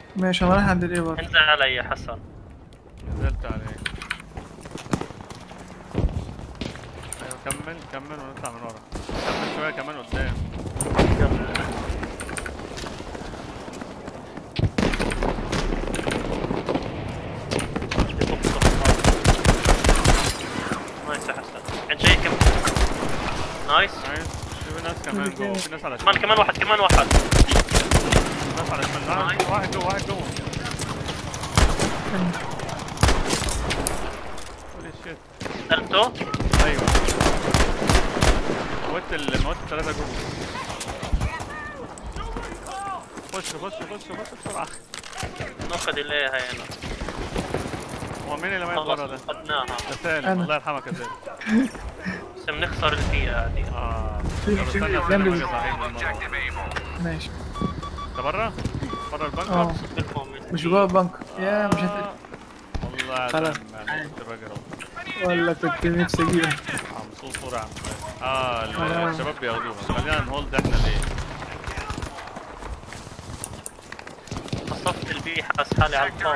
ماشي انا رايح عند الايه برضه انزل علي يا حسن نزلت عليه ايوه كمل كمل ونطلع من ورا كمل شويه كمان قدام يلا يطب طب. نايس يا حسن عند شيء كم نايس نايس في ناس كمان جوه في ناس على كمان الشمال كمان واحد كمان واحد ناس على الشمال لا، نايس. واحد جوه واحد جوه هولي شيت قتلته ايوه موت ال موت الثلاثه جوه خش خش خش خش بسرعه ناخذ الايه هاي انا هو مين اللي مات خلص برا ده؟ اخذناها ده سالم أنا. الله يرحمك يا سالم بس بنخسر البيئة هذه اه في- طب في استنى جنب استنى ال- ما صحيح بالمرة. ماشي انت برا؟ برا البنكر؟ اه بالفوم مش جوه البنك يا مش هت... آه. والله يا خلاص. سلام يعني كنت الراجل اهو ولا كنت نفسي اجيبها عم صوت صورة عم اه ال- آه. الشباب بياخدوها خلينا نهولد احنا ليه؟ خصفت البيئة حاس حالي على الفاضي